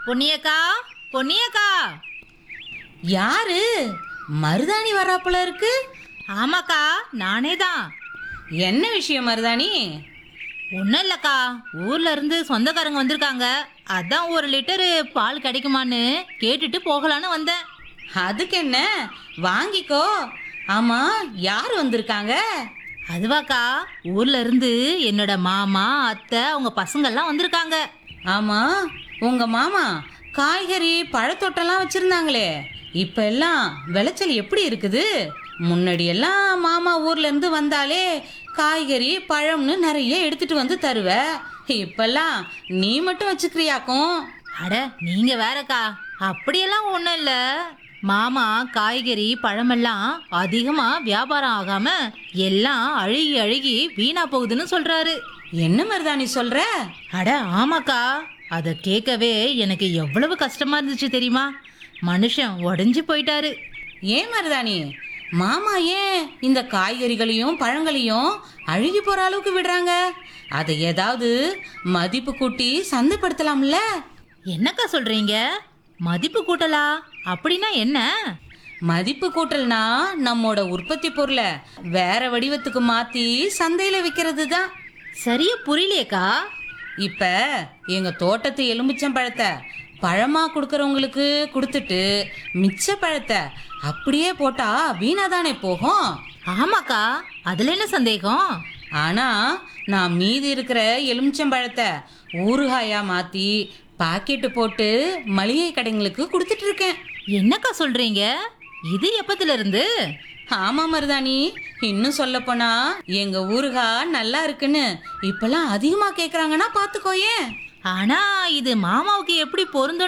பொன்னியக்கா பொன்னியக்கா யாரு மருதாணி வராப்புல இருக்கு ஆமாக்கா நானே தான் என்ன விஷயம் மருதாணி ஒன்றும் இல்லைக்கா ஊர்ல இருந்து சொந்தக்காரங்க வந்திருக்காங்க அதான் ஒரு லிட்டரு பால் கிடைக்குமான்னு கேட்டுட்டு போகலான்னு வந்தேன் அதுக்கு என்ன வாங்கிக்கோ ஆமா யார் வந்திருக்காங்க அதுவாக்கா ஊர்ல இருந்து என்னோட மாமா அத்தை அவங்க பசங்கள்லாம் வந்திருக்காங்க ஆமா உங்க மாமா காய்கறி பழத்தோட்டம்லாம் வச்சிருந்தாங்களே இப்ப எல்லாம் விளைச்சல் எப்படி இருக்குது முன்னாடி எல்லாம் மாமா ஊர்ல இருந்து வந்தாலே காய்கறி பழம்னு நிறைய எடுத்துட்டு வந்து தருவ இப்பெல்லாம் நீ மட்டும் வச்சுக்கிறியாக்கும் அட நீங்க வேறக்கா அப்படியெல்லாம் ஒன்றும் இல்லை மாமா காய்கறி பழமெல்லாம் அதிகமா வியாபாரம் ஆகாம எல்லாம் அழுகி அழுகி வீணா போகுதுன்னு சொல்றாரு என்ன மருதாணி சொல்ற அட ஆமாக்கா அதை கேட்கவே எனக்கு எவ்வளவு கஷ்டமா இருந்துச்சு தெரியுமா மனுஷன் உடஞ்சி போயிட்டாரு ஏன் மருதாணி மாமா ஏன் இந்த காய்கறிகளையும் பழங்களையும் அழுகி போற அளவுக்கு விடுறாங்க அதை ஏதாவது மதிப்பு கூட்டி சந்தைப்படுத்தலாம்ல என்னக்கா சொல்றீங்க மதிப்பு கூட்டலா அப்படின்னா என்ன மதிப்பு கூட்டல்னா நம்மோட உற்பத்தி பொருளை வேற வடிவத்துக்கு மாத்தி சந்தையில விற்கிறது தான் சரியா புரியலையேக்கா இப்ப எங்க தோட்டத்து எலுமிச்சம் பழத்தை பழமா கொடுக்கறவங்களுக்கு கொடுத்துட்டு மிச்ச பழத்தை அப்படியே போட்டா வீணாதானே போகும் ஆமாக்கா அதுல என்ன சந்தேகம் ஆனா நான் மீதி இருக்கிற எலுமிச்சம்பழத்தை ஊறுகாயா மாத்தி பாக்கெட்டு போட்டு மளிகை கடைங்களுக்கு கொடுத்துட்டு இருக்கேன் என்னக்கா சொல்றீங்க இது எப்பத்துல இருந்து ஆமா மருதாணி இன்னும் சொல்ல போனா எங்க ஊறுகா நல்லா இருக்குன்னு இப்பெல்லாம் அதிகமா கேக்குறாங்கன்னா பாத்துக்கோயேன் ஆனா இது மாமாவுக்கு எப்படி பொருந்தும்